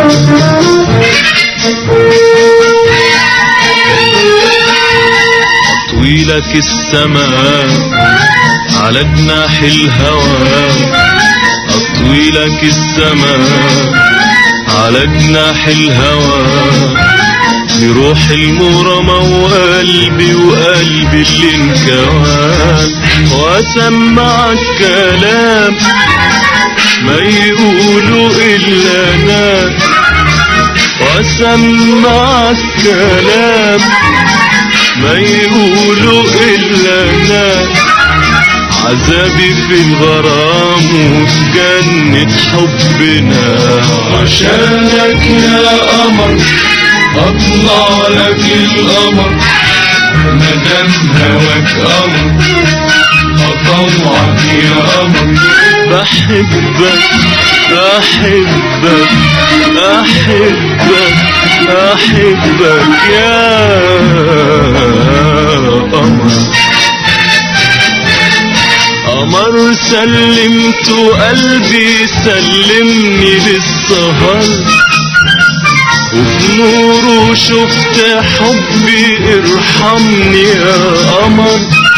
أطوي لك السماء على جناح الهوى أطوي لك السماء على جناح الهوى بروح المرمى وقلبي وقلبي اللي انكوى واسمعك كلام ما يقولوا الا انا واسمعك كلام ما يقولوا الا انا عذابي في الغرام وفي جنة حبنا عشانك يا قمر اطلع لك القمر مدام هواك قمر اطوعك يا قمر بحبك احبك احبك احبك يا قمر قمر سلمت قلبي سلمني للسهر وفي نوره شفت حبي ارحمني يا قمر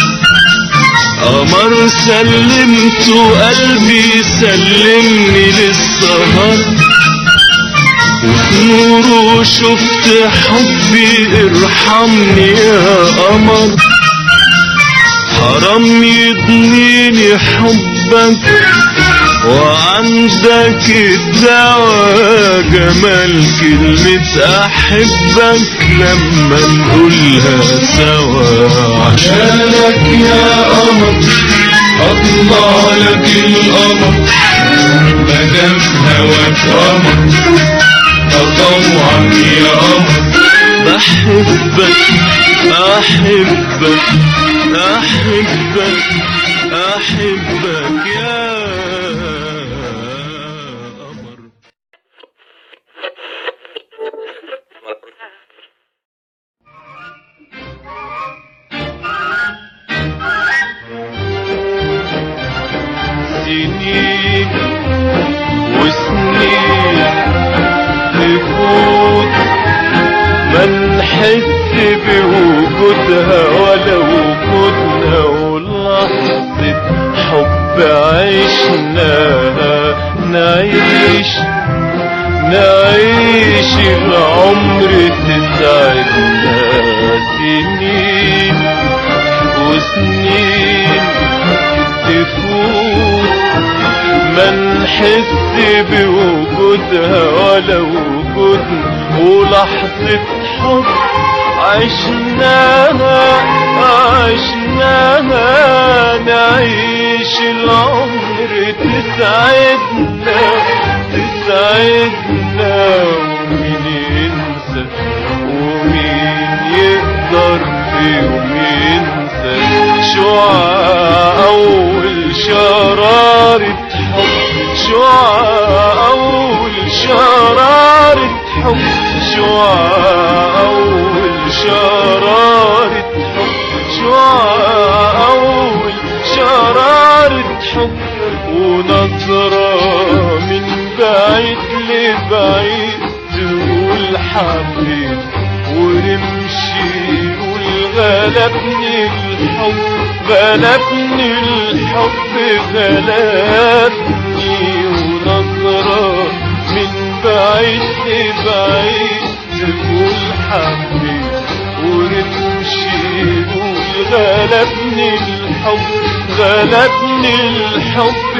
قمر سلمت قلبي سلمني للسهر وفي نوره شفت حبي ارحمني يا قمر حرام يضنيني حبك وعندك الدواء جمال كلمة أحبك لما نقولها سوا عشانك يا قمر أطلع لك القمر مدام هواك قمر أطوعك يا قمر بحبك أحبك أحبك أحبك يا قمر سنين وسنين تفوت ما نحس بوجودها ولا وجودنا ولحظة حب عشناها نعيش نعيش العمر تسعدنا سنين وسنين تفوت ما نحس بوجودها ولا وجودنا ولحظة حب عشناها عشناها نعيش العمر تسعدنا تسعدنا ومين ينسى ومين يقدر في يوم ينسى شعاع أول شرارة حب شعاع أول شرارة حب شعاع أول شرارة حب شعاع أول شرارة حب ونظرة من بعيد لبعيد تقول حبيب ونمشي يقول غلبني الحب غلبني الحب غلبني ونظرة من بعيد لبعيد تقول حبيب ونمشي يقول غلبني الحب غلبني الحب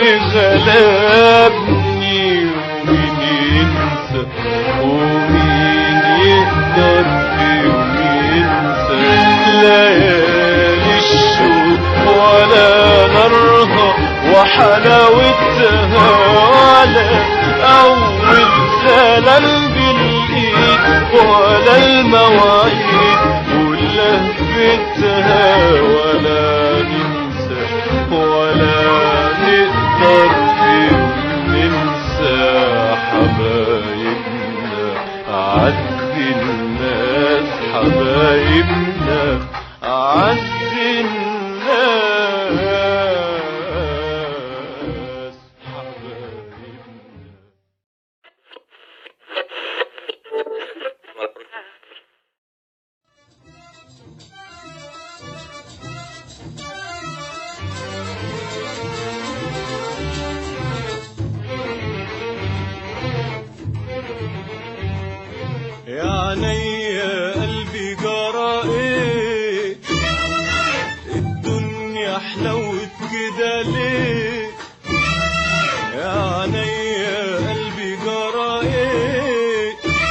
غلبني ومين ينسى ومين يقدر في يوم ينسى ليالي الشوق ولا نارها وحلاوتها ولا أول سلام بالإيد ولا المواعيد ولهفتها ولا ننسى ولا نقدر في يوم ننسى حبايبنا عز الناس حبايبنا عز الناس حبايبنا عينيا قلبي جرى ايه الدنيا حلوت كده ليه يا عينيا قلبي جرى ايه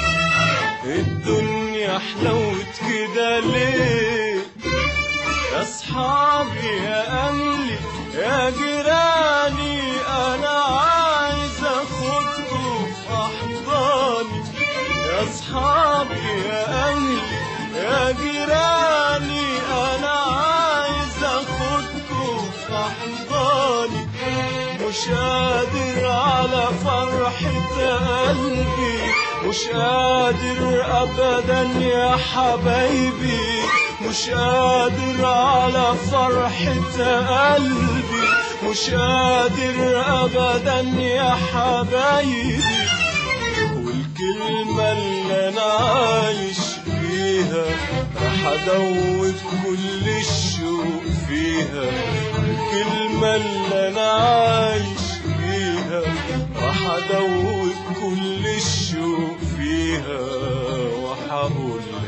الدنيا حلوت كده ليه يا اصحابي يا اهلي يا جيراني انا عايز اخدكم في احضاني يا اصحابي يا اهلي يا جيراني انا عايز اخدكم في احضاني مش قادر على فرحة قلبي مش قادر ابدا يا حبايبي مش قادر على فرحة قلبي مش قادر ابدا يا حبايبي والكلمة اللي انا عايش فيها راح ادوب كل الشوق فيها الكلمة اللي انا عايش فيها راح ادوب كل الشوق فيها وحقولها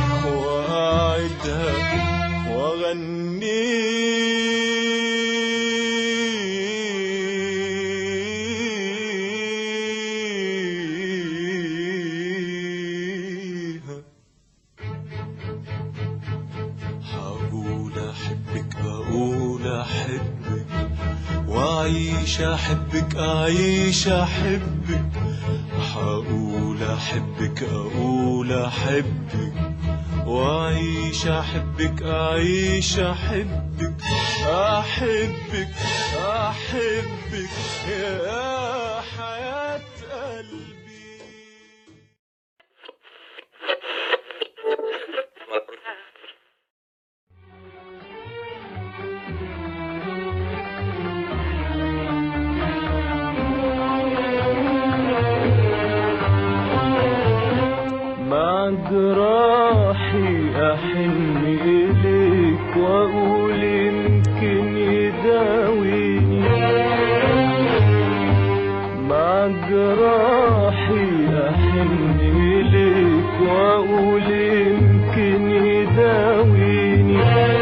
واعدها واغنيها هقول احبك اقول احبك واعيش احبك اعيش احبك هقول احبك اقول احبك واعيش احبك اعيش احبك احبك احبك يا حياة قلبي مع جراحي أحن إليك وأقول يمكن يداويني مع جراحي أحن إليك وأقول يمكن يداويني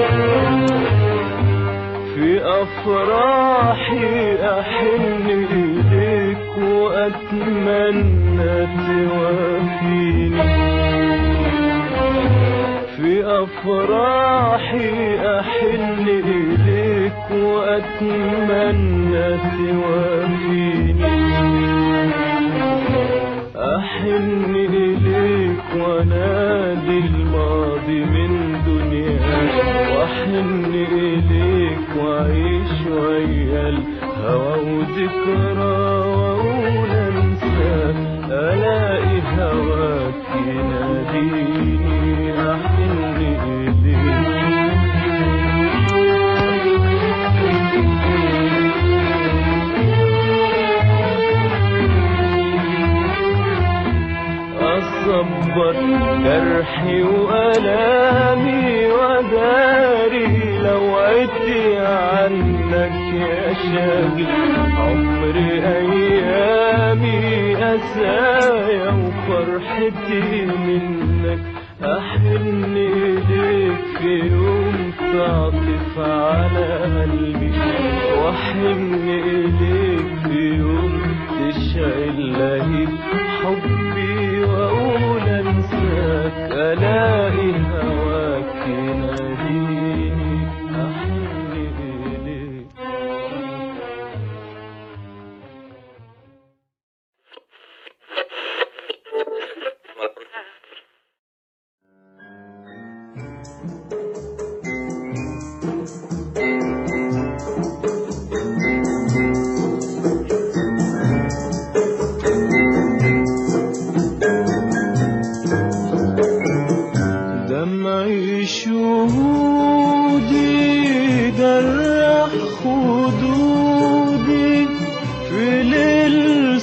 في أفراحي أحن إليك وأتمنى توافيني في أفراحي أحن إليك وأتمنى توافيني أحن إليك ونادي الماضي من دنياك وأحن إليك وأعيش ويا الهوى وذكرى وأقول أنساك ألاقي هواك يناديني أحن أصبر جرحي وألامي وداري لو عدت عنك يا شاغل عمري أيامي أسايا وفرحتي منك أحن إليك في يوم تعطف على قلبي وأحن إليك في يوم تشعل لهيب حبي وأقول أنساك ألاقي هواك يناديني أحن إليك دمعي شهودي جرح خدودي في ليل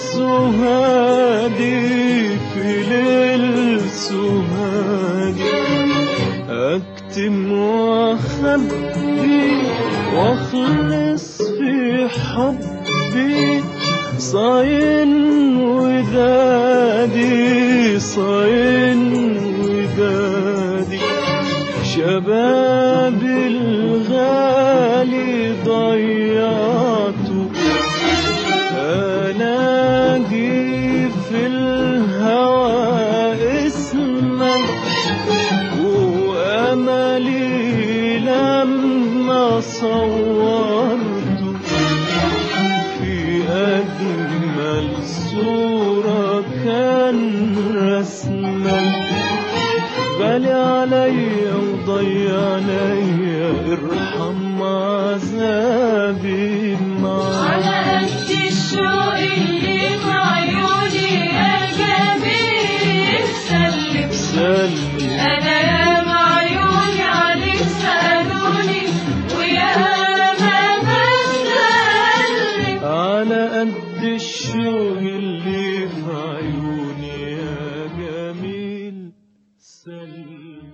سهادي في ليل سهادي اكتم واخبي واخلص في حبي صاين ودادي صاين شبابي الغالي ضيعته أناجي في الهوى اسمك وأملي لما صورته في أجمل صورة كان رسمك غالي عليا وضيع عليا ارحم عذابي معاك على قد الشوق اللي في عيوني يا جميل سلم سلم انا يا عيوني عليك سالوني ويا ما بسلم على قد الشوق اللي في عيوني يا جميل سلم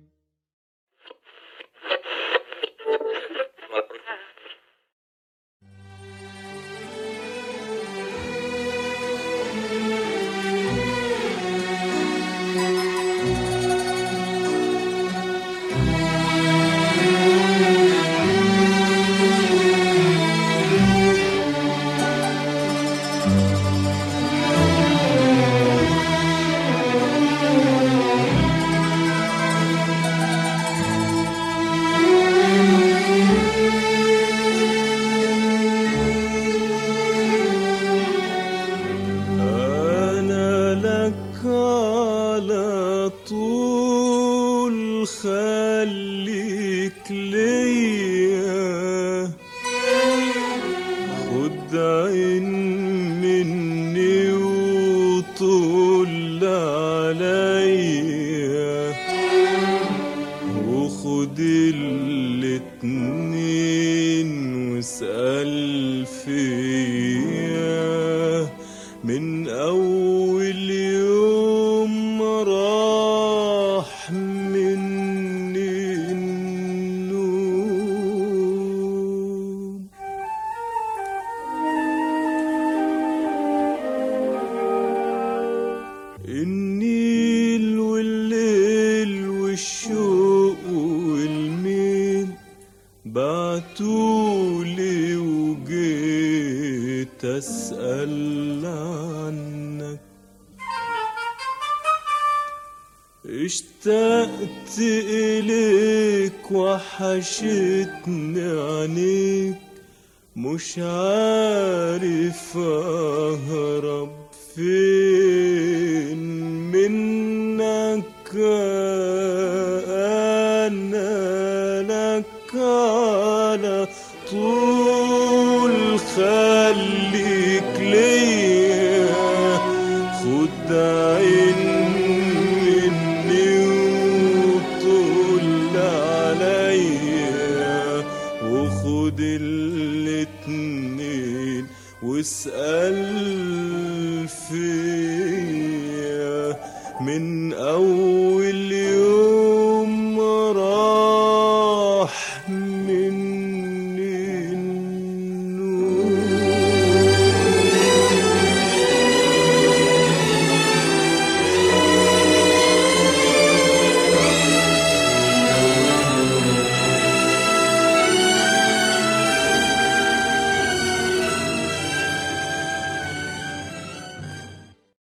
أنا لك على طول خليك ليا خد عين مني وطول عليا وخد الاتنين واسأل فيا من أول يوم راح مني النوم النيل والليل والشوق والميل بعتولي وجيت أسأل عنك اشتقت إليك وحشتني عينيك مش عارف أهرب فين منك أنا لك على طول خليك ليا خد عين مني وطول عليا وخد الاتنين واسأل فيا من أول